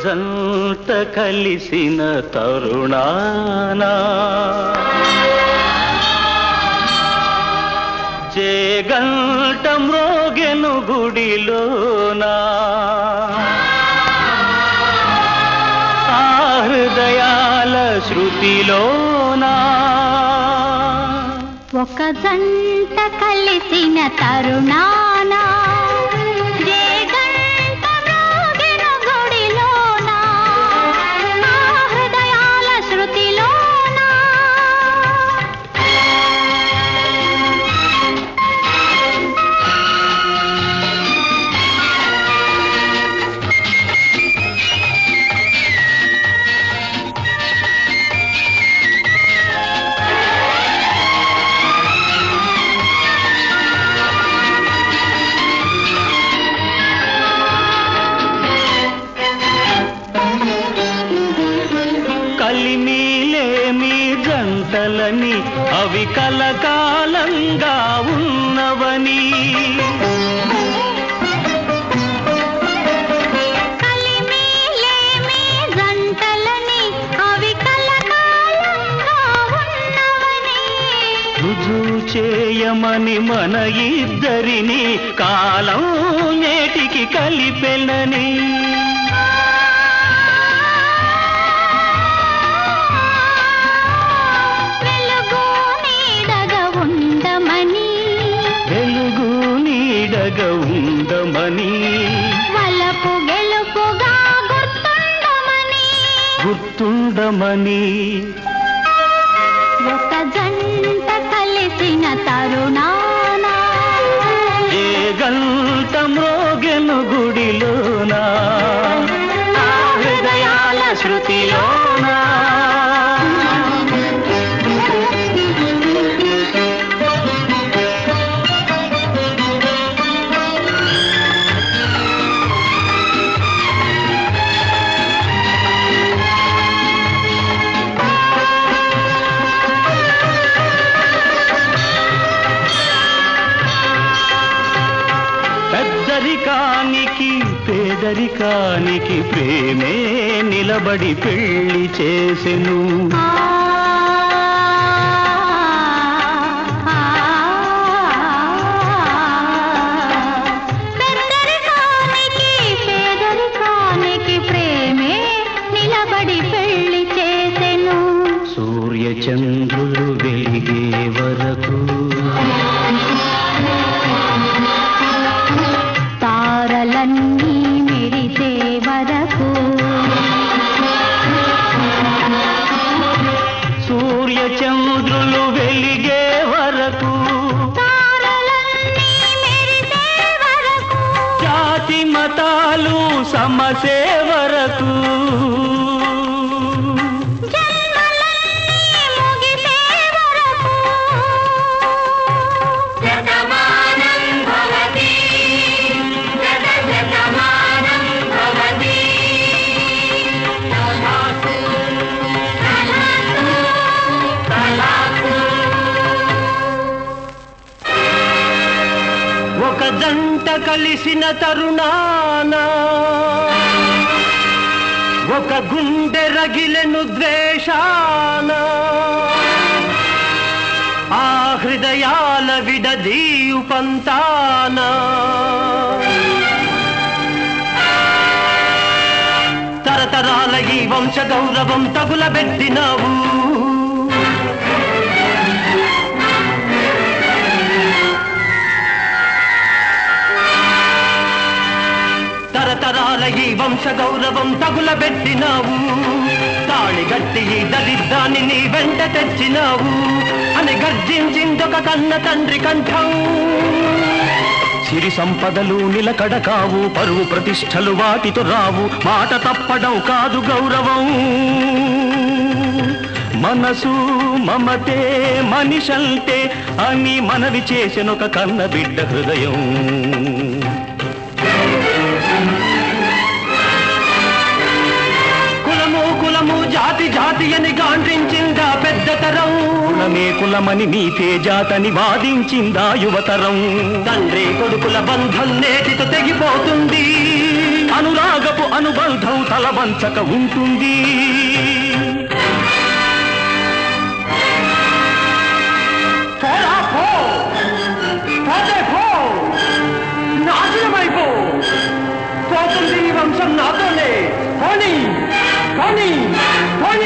జంట కలిసిన తరుణానా చేగంట మ్రోగెను గుడిలోనా ఆ హృదయాల శృతిలోనా ఒక జంట కలిసిన తరుణాన ఏ గంట మ్రోగెను గుడిలోన, ఆ హృదయాల శృతిలోన. కలిమిలేమి జంటలని అవి కలకాలంగా ఉన్నవని కలిమిలేమి జంటలని అవి కలకాలంగా ఉన్నవని. రుజువు చేయమని మన ఇద్దరిని కాలం నేటికి కలిపెనని వెలుగు నీడగా ఉండమని వెలుగు నీడగా ఉండమని వలపు గెలుపుగా గుర్తుండమని గుర్తుండమని ఒక జంట కలిసిన తరుణాన ఏ గంట మ్రోగెను గుడిలోనా ఆ హృదయాల శృతిలోనా పెద్దరికానికి పేదరికానికి ప్రేమే నిలబడి పెళ్లి చేసెను ఆ, ఆ, పెద్దరికానికి పేదరికానికి ప్రేమే నిలబడి పెళ్లి చేసెను సూర్య చంద్రులు వెలిగే వరకు తారలన్నీ మెరిసే వరకు సూర్య చంద్రులు వెలిగే వరకు తారలన్నీ మెరిసే వరకు జాతి మతాలు సమసే వరకు జన్మలన్నీ ముగిసే వరకు ఒక జంట కలిసిన తరుణాన ఒక గుండె రగిలెను ద్వేషాన ఆ హృదయాల విడదీయు పంతాన తరతరాల ఈ వంశ గౌరవం తగులబెట్టినావు తరతరాల ఈ వంశ గౌరవం తగులబెట్టినావు తాళి గట్టి ఈ దరిద్రాన్ని నీ వెంట తెచ్చినావు అని గర్జించిందొక కన్న తండ్రి కంఠం సిరి సంపదలు నిలకడ కావు పరువు ప్రతిష్టలు వాటితో రావు మాట తప్పడం కాదు గౌరవం మనసు మమతే మనిషంటే అని మనవి చేసినొక కన్న బిడ్డ హృదయం కులము కులము జాతి జాతి అని గాండ్రించిందా పెద్ద తరం కులమే కులమని నీతే జాతని వాదించిందా యువతరం తండ్రి కొడుకుల బంధం నేటితో తెగిపోతుంది అనురాగపు అనుబంధం తలవంచక ఉంటుంది పోరా పో పోతే పో నాశనమైపో పోతుంది ఈ వంశం నాతోనే పోనీ పోనీ పోనీ